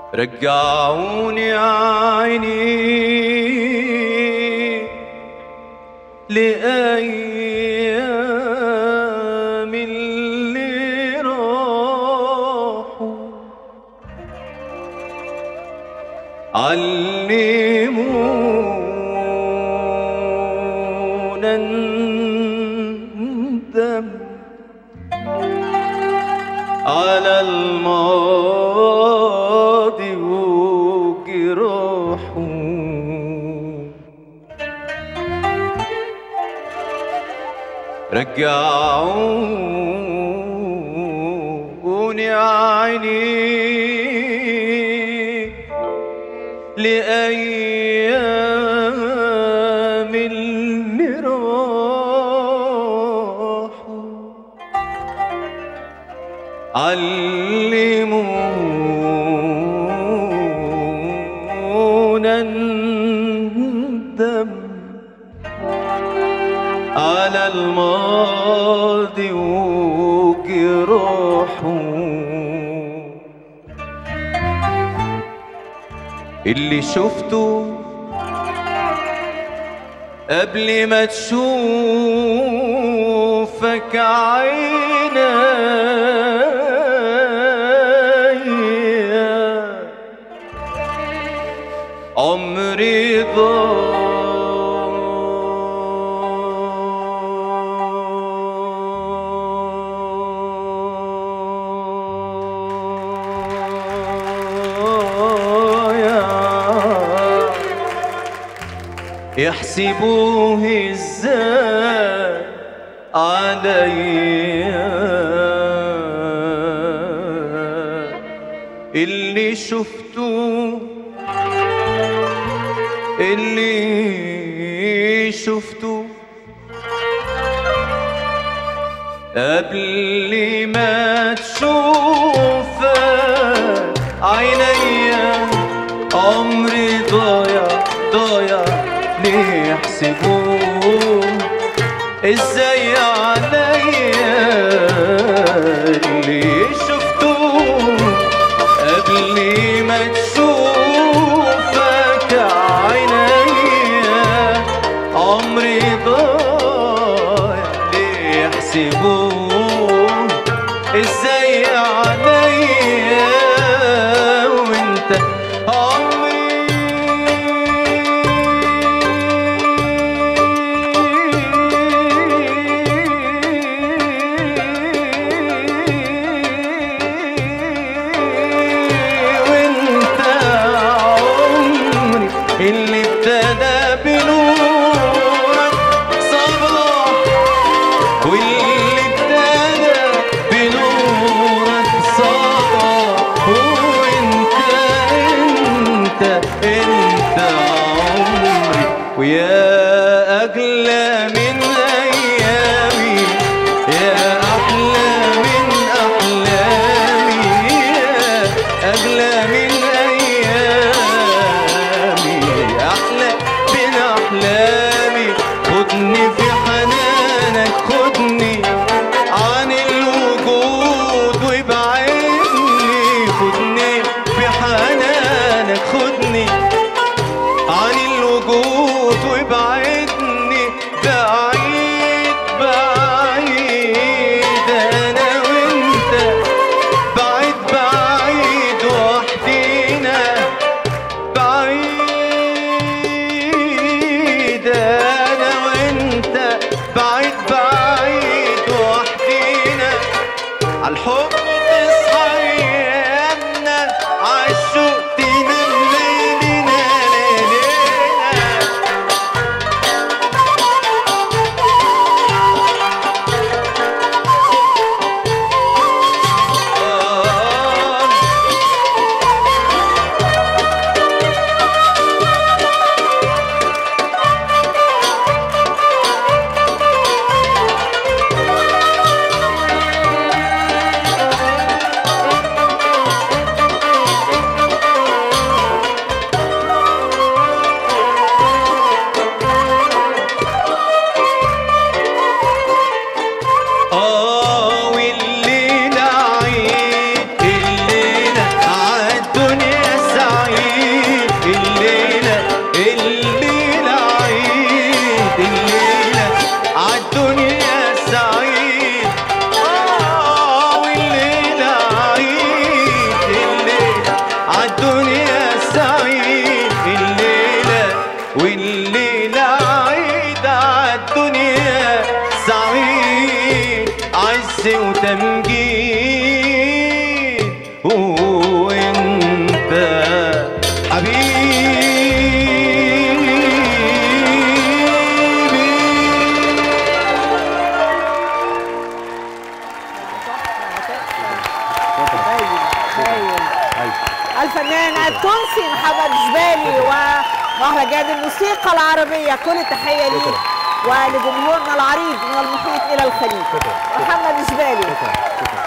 رجعوني عيني لأيام اللي راحوا علمونا ندم على الماضي وجراحه رجعوني عيني لأيام اللي راحوا علمونا ندم على الماضي وجراحه اللي شفته قبل ما تشوفك عينيا عمري ضايع يحسبوه ازاي عليا اللي شفته اللي شفته قبل ما تشوفك عينيا عمري ضايع ضايع ليه يحسبوه ازاي عليا اللي شفته قبل ما تشوفك عينيا عمري ضايع ليه يحسبوه ازاي عليا وانت عمري وانت عمري اللي ابتدى بنورك صباح واللي ابتدى بنورك صباح وانت انت انت عمري ويا اغلى من ايامي يا احلى من احلامي يا اغلى من ايامي احلى من احلامي خدني في حنانك خدني عن الوجود وابعدني خدني في حنانك خدني عن الوجود وابعدني بعيد بعيد انا وانت بعيد بعيد وحدي الفنان التونسي محمد جبالي ومهرجان الموسيقى العربية كل التحية ليه ولجمهورنا العريض من المحيط إلى الخليج محمد جبالي